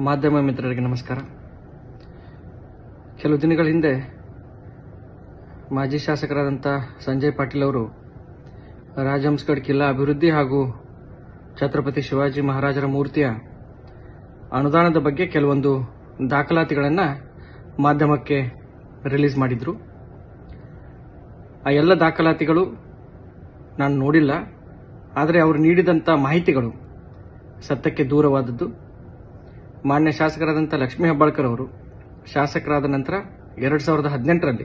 ಮಾಧ್ಯಮ ಮಿತ್ರರಿಗೆ ನಮಸ್ಕಾರ ಕೆಲವು ದಿನಗಳ ಹಿಂದೆ ಮಾಜಿ ಶಾಸಕರಾದಂಥ ಸಂಜಯ್ ಪಾಟೀಲ್ ಅವರು ರಾಜಹಂಸ್ಗಢ್ ಕಿಲ್ಲಾ ಅಭಿವೃದ್ಧಿ ಹಾಗೂ ಛತ್ರಪತಿ ಶಿವಾಜಿ ಮಹಾರಾಜರ ಮೂರ್ತಿಯ ಅನುದಾನದ ಬಗ್ಗೆ ಕೆಲವೊಂದು ದಾಖಲಾತಿಗಳನ್ನು ಮಾಧ್ಯಮಕ್ಕೆ ರಿಲೀಸ್ ಮಾಡಿದ್ರು ಆ ಎಲ್ಲ ದಾಖಲಾತಿಗಳು ನಾನು ನೋಡಿಲ್ಲ ಆದರೆ ಅವರು ನೀಡಿದಂಥ ಮಾಹಿತಿಗಳು ಸತ್ಯಕ್ಕೆ ದೂರವಾದದ್ದು ಮಾನ್ಯ ಶಾಸಕರಾದಂಥ ಲಕ್ಷ್ಮೀ ಹೆಬ್ಬಾಳ್ಕರ್ ಅವರು ಶಾಸಕರಾದ ನಂತರ ಎರಡು ಸಾವಿರದ ಹದಿನೆಂಟರಲ್ಲಿ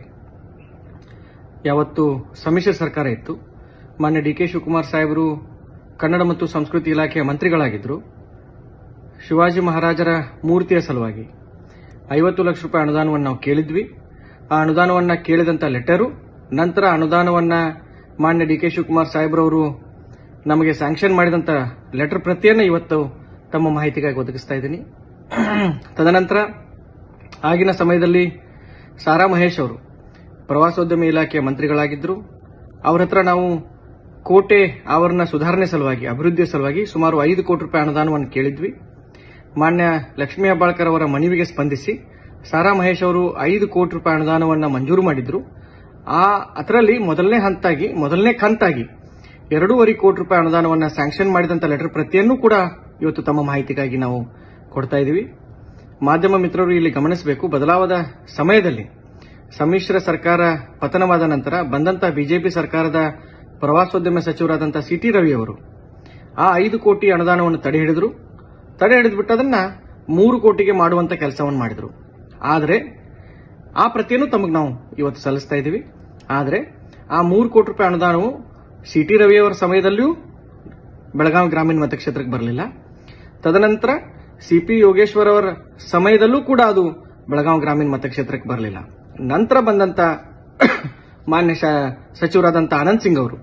ಯಾವತ್ತು ಸಮ್ಮಿಶ್ರ ಸರ್ಕಾರ ಇತ್ತು ಮಾನ್ಯ ಡಿ ಕೆ ಶಿವಕುಮಾರ್ ಸಾಹೇಬರು ಕನ್ನಡ ಮತ್ತು ಸಂಸ್ಕೃತಿ ಇಲಾಖೆಯ ಮಂತ್ರಿಗಳಾಗಿದ್ದರು ಶಿವಾಜಿ ಮಹಾರಾಜರ ಮೂರ್ತಿಯ ಸಲುವಾಗಿ ಐವತ್ತು ಲಕ್ಷ ರೂಪಾಯಿ ಅನುದಾನವನ್ನು ನಾವು ಕೇಳಿದ್ವಿ ಆ ಅನುದಾನವನ್ನು ಕೇಳಿದಂಥ ಲೆಟರು ನಂತರ ಅನುದಾನವನ್ನು ಮಾನ್ಯ ಡಿ ಕೆ ಶಿವಕುಮಾರ್ ಸಾಹೇಬ್ರವರು ನಮಗೆ ಸ್ಯಾಂಕ್ಷನ್ ಮಾಡಿದಂಥ ಲೆಟರ್ ಪ್ರತಿಯನ್ನು ಇವತ್ತು ತಮ್ಮ ಮಾಹಿತಿಗಾಗಿ ಒದಗಿಸ್ತಾ ಇದ್ದೀನಿ ತದನಂತರ ಆಗಿನ ಸಮಯದಲ್ಲಿ ಸಾರಾ ಮಹೇಶ್ ಅವರು ಪ್ರವಾಸೋದ್ಯಮ ಇಲಾಖೆಯ ಮಂತ್ರಿಗಳಾಗಿದ್ದರು ಅವರ ಹತ್ರ ನಾವು ಕೋಟೆ ಆವರಣ ಸುಧಾರಣೆ ಸಲುವಾಗಿ ಅಭಿವೃದ್ಧಿಯ ಸಲುವಾಗಿ ಸುಮಾರು ಐದು ಕೋಟಿ ರೂಪಾಯಿ ಅನುದಾನವನ್ನು ಕೇಳಿದ್ವಿ ಮಾನ್ಯ ಲಕ್ಷ್ಮೀ ಹೆಬ್ಬಾಳ್ಕರ್ ಅವರ ಮನವಿಗೆ ಸ್ಪಂದಿಸಿ ಸಾರಾ ಮಹೇಶ್ ಅವರು ಐದು ಕೋಟಿ ರೂಪಾಯಿ ಅನುದಾನವನ್ನು ಮಂಜೂರು ಮಾಡಿದ್ರು ಆ ಅದರಲ್ಲಿ ಮೊದಲನೇ ಹಂತಾಗಿ ಮೊದಲನೇ ಕಂತಾಗಿ ಎರಡೂವರೆ ಕೋಟಿ ರೂಪಾಯಿ ಅನುದಾನವನ್ನು ಸ್ಯಾಂಕ್ಷನ್ ಮಾಡಿದಂತ ಲೆಟರ್ ಪ್ರತಿಯನ್ನು ಕೂಡ ಇವತ್ತು ತಮ್ಮ ಮಾಹಿತಿಗಾಗಿ ನಾವು ಕೊಡ್ತಾ ಇದ್ದೀವಿ ಮಾಧ್ಯಮ ಮಿತ್ರರು ಇಲ್ಲಿ ಗಮನಿಸಬೇಕು ಬದಲಾವದ ಸಮಯದಲ್ಲಿ ಸಮ್ಮಿಶ್ರ ಸರ್ಕಾರ ಪತನವಾದ ನಂತರ ಬಂದಂತ ಬಿಜೆಪಿ ಸರ್ಕಾರದ ಪ್ರವಾಸೋದ್ಯಮ ಸಚಿವರಾದಂಥ ಸಿ ಟಿ ರವಿ ಅವರು ಆ ಐದು ಕೋಟಿ ಅನುದಾನವನ್ನು ತಡೆ ಹಿಡಿದ್ರು ತಡೆ ಹಿಡಿದ್ಬಿಟ್ಟು ಅದನ್ನ ಮೂರು ಕೋಟಿಗೆ ಮಾಡುವಂತ ಕೆಲಸವನ್ನು ಮಾಡಿದ್ರು ಆದರೆ ಆ ಪ್ರತಿಯನ್ನು ತಮಗೆ ನಾವು ಇವತ್ತು ಸಲ್ಲಿಸ್ತಾ ಇದ್ದೀವಿ ಆದರೆ ಆ ಮೂರು ಕೋಟಿ ರೂಪಾಯಿ ಅನುದಾನವು ಸಿ ಟಿ ರವಿಯವರ ಸಮಯದಲ್ಲಿಯೂ ಬೆಳಗಾವಿ ಗ್ರಾಮೀಣ ಮತಕ್ಷೇತ್ರಕ್ಕೆ ಬರಲಿಲ್ಲ ತದನಂತರ ಸಿ ಪಿ ಯೋಗೇಶ್ವರ್ ಅವರ ಸಮಯದಲ್ಲೂ ಕೂಡ ಅದು ಬೆಳಗಾವಿ ಗ್ರಾಮೀಣ ಮತಕ್ಷೇತ್ರಕ್ಕೆ ಬರಲಿಲ್ಲ ನಂತರ ಬಂದಂತ ಮಾನ್ಯ ಶ- ಸಚಿವರಾದಂಥ ಆನಂದ್ ಸಿಂಗ್ ಅವರು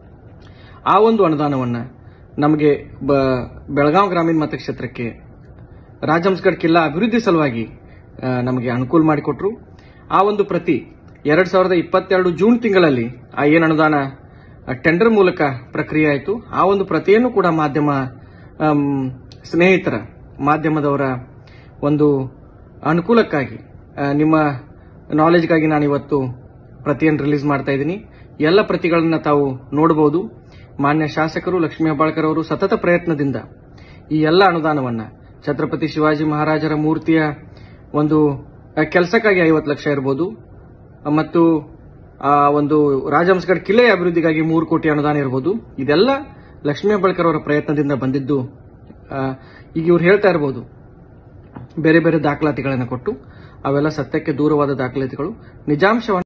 ಆ ಒಂದು ಅನುದಾನವನ್ನ ನಮಗೆ ಬ- ಬೆಳಗಾವಿ ಗ್ರಾಮೀಣ ಮತಕ್ಷೇತ್ರಕ್ಕೆ ರಾಜಹಂಸ್ಗಢ್ ಕಿಲ್ಲಾ ಅಭಿವೃದ್ಧಿ ಸಲುವಾಗಿ ಆ, ನಮಗೆ ಅನುಕೂಲ ಮಾಡಿಕೊಟ್ರು ಆ ಒಂದು ಪ್ರತಿ ಎರಡ್ ಸಾವಿರದ ಇಪ್ಪತ್ತೆರಡು ಜೂನ್ ತಿಂಗಳಲ್ಲಿ ಆ ಏನು ಅನುದಾನ ಆ, ಟೆಂಡರ್ ಮೂಲಕ ಪ್ರಕ್ರಿಯೆ ಆಯಿತು ಆ ಒಂದು ಪ್ರತಿಯನ್ನು ಕೂಡ ಮಾಧ್ಯಮ ಆಮ್, ಸ್ನೇಹಿತರ ಮಾಧ್ಯಮದವರ ಒಂದು ಅನುಕೂಲಕ್ಕಾಗಿ ಆ, ನಿಮ್ಮ ನಾಲೆಜ್ಗಾಗಿ ನಾನು ಇವತ್ತು ಪ್ರತಿಯನ್ನು ರಿಲೀಸ್ ಮಾಡ್ತಾ ಇದ್ದೀನಿ ಎಲ್ಲ ಪ್ರತಿಗಳನ್ನ ತಾವು ನೋಡಬಹುದು ಮಾನ್ಯ ಶಾಸಕರು ಲಕ್ಷ್ಮೀ ಹೆಬ್ಬಾಳ್ಕರ್ ಅವರು ಸತತ ಪ್ರಯತ್ನದಿಂದ ಈ ಎಲ್ಲ ಅನುದಾನವನ್ನ ಛತ್ರಪತಿ ಶಿವಾಜಿ ಮಹಾರಾಜರ ಮೂರ್ತಿಯ ಒಂದು ಕೆಲಸಕ್ಕಾಗಿ ಐವತ್ತು ಲಕ್ಷ ಇರಬಹುದು ಮತ್ತು ಆ ಒಂದು ರಾಜಹಂಸ್ಗಢ್ ಕಿಲ್ಲೆಯ ಅಭಿವೃದ್ಧಿಗಾಗಿ ಮೂರು ಕೋಟಿ ಅನುದಾನ ಇರಬಹುದು ಇದೆಲ್ಲ ಲಕ್ಷ್ಮೀ ಹೆಬ್ಬಾಳ್ಕರ್ ಅವರ ಪ್ರಯತ್ನದಿಂದ ಬಂದಿದ್ದು ಆ, ಈಗ ಇವ್ರು ಹೇಳ್ತಾ ಇರಬಹುದು ಬೇರೆ ಬೇರೆ ದಾಖಲಾತಿಗಳನ್ನು ಕೊಟ್ಟು ಅವೆಲ್ಲ ಸತ್ಯಕ್ಕೆ ದೂರವಾದ ದಾಖಲಾತಿಗಳು ನಿಜಾಂಶವನ್ನು